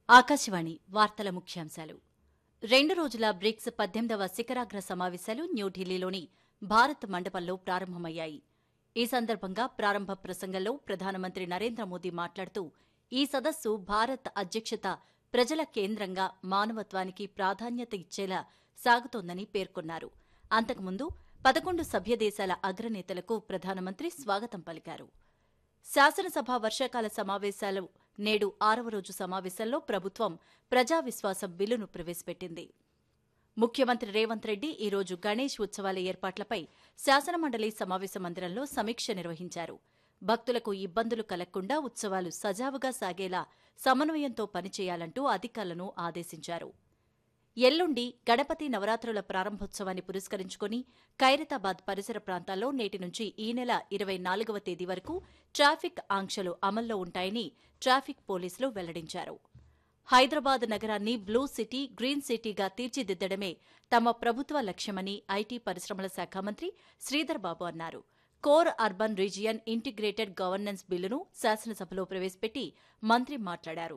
ఆకాశవాణి వార్తల ముఖ్యాంశాలు రెండు రోజుల బ్రిక్స్ పద్దెనిమిదవ శిఖరాగ్ర సమావేశాలు న్యూఢిల్లీలోని భారత్ మండపంలో ప్రారంభమయ్యాయి ఈ సందర్భంగా ప్రారంభ ప్రసంగంలో ప్రధానమంత్రి నరేంద్ర మోదీ మాట్లాడుతూ ఈ సదస్సు భారత్ అధ్యక్షత ప్రజల కేంద్రంగా మానవత్వానికి ప్రాధాన్యత ఇచ్చేలా సాగుతోందని పేర్కొన్నారు అంతకుముందు పదకొండు సభ్య దేశాల అగ్రనేతలకు ప్రధానమంత్రి స్వాగతం పలికారు శాసనసభ వర్షాకాల సమావేశాలు నేడు ఆరవ రోజు సమావేశంలో ప్రభుత్వం ప్రజా విశ్వాసం బిల్లును ప్రవేశపెట్టింది ముఖ్యమంత్రి రేవంత్ రెడ్డి ఈ రోజు గణేష్ ఉత్సవాల ఏర్పాట్లపై శాసనమండలి సమావేశ మందిరంలో సమీక్ష నిర్వహించారు భక్తులకు ఇబ్బందులు కలగకుండా ఉత్సవాలు సజావుగా సాగేలా సమన్వయంతో పనిచేయాలంటూ అధికారులను ఆదేశించారు ఎల్లుండి గణపతి నవరాత్రుల ప్రారంభోత్సవాన్ని పురస్కరించుకుని ఖైరతాబాద్ పరిసర ప్రాంతాల్లో నేటి నుంచి ఈ నెల ఇరవై నాలుగవ తేదీ వరకు ట్రాఫిక్ ఆంక్షలు అమల్లో ఉంటాయని ట్రాఫిక్ పోలీసులు వెల్లడించారు హైదరాబాద్ నగరాన్ని బ్లూ సిటీ గ్రీన్ సిటీగా తీర్చిదిద్దడమే తమ ప్రభుత్వ లక్ష్యమని ఐటీ పరిశ్రమల శాఖ మంత్రి శ్రీధర్ బాబు అన్నారు core urban region integrated governance బిల్లును శాసనసభలో ప్రవేశపెట్టి మంత్రి మాట్లాడారు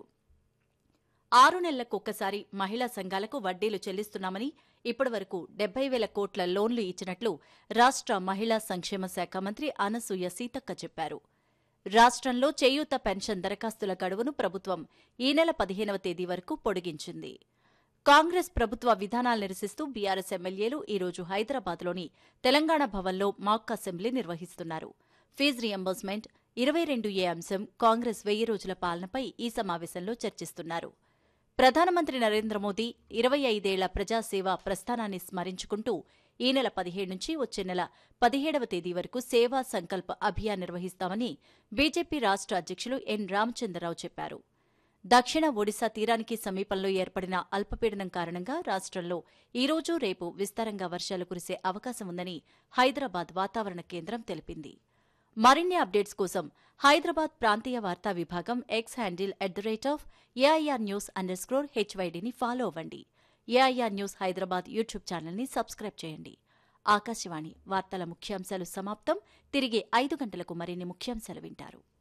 ఆరు నెలలకు ఒక్కసారి మహిళా సంఘాలకు వడ్డీలు చెల్లిస్తున్నామని ఇప్పటివరకు డెబ్బై వేల కోట్ల లోన్లు ఇచ్చినట్లు రాష్ట్ర మహిళా సంక్షేమ శాఖ మంత్రి అనసూయ సీతక్క చెప్పారు రాష్ట్రంలో చేయూత పెన్షన్ దరఖాస్తుల గడువును ప్రభుత్వం ఈ నెల పదిహేనవ తేదీ వరకు పొడిగించింది కాంగ్రెస్ ప్రభుత్వ విధానాలు నిరసిస్తూ బీఆర్ఎస్ ఎమ్మెల్యేలు ఈ రోజు హైదరాబాద్లోని తెలంగాణ భవన్లో మాక్ అసెంబ్లీ నిర్వహిస్తున్నారు ఫీజు రియంబర్స్మెంట్ ఇరవై రెండు ఏ అంశం కాంగ్రెస్ వెయ్యి రోజుల పాలనపై ఈ సమావేశంలో చర్చిస్తున్నారు ప్రధానమంత్రి నరేంద్ర మోదీ ఇరవై ఐదేళ్ల ప్రజాసేవ ప్రస్థానాన్ని స్మరించుకుంటూ ఈ నెల పదిహేడు నుంచి వచ్చే నెల పదిహేడవ తేదీ వరకు సేవా సంకల్ప అభియాన్ నిర్వహిస్తామని బీజేపీ రాష్ట్ర అధ్యక్షులు ఎన్ రామచంద్రరావు చెప్పారు దక్షిణ ఒడిశా తీరానికి సమీపంలో ఏర్పడిన అల్పపీడనం కారణంగా రాష్ట్రంలో ఈ రోజు రేపు విస్తారంగా వర్షాలు కురిసే అవకాశం ఉందని హైదరాబాద్ వాతావరణ కేంద్రం తెలిపింది మరిన్ని అప్డేట్స్ కోసం హైదరాబాద్ ప్రాంతీయ వార్తా విభాగం X handle at the rate of AIR news underscore హెచ్వైడీని ఫాలో అవ్వండి ఏఐఆర్ న్యూస్ హైదరాబాద్ యూట్యూబ్ ఛానల్ని సబ్స్క్రైబ్ చేయండి ఆకాశవాణి వార్తల ముఖ్యాంశాలు సమాప్తం తిరిగి ఐదు గంటలకు మరిన్ని ముఖ్యాంశాలు వింటారు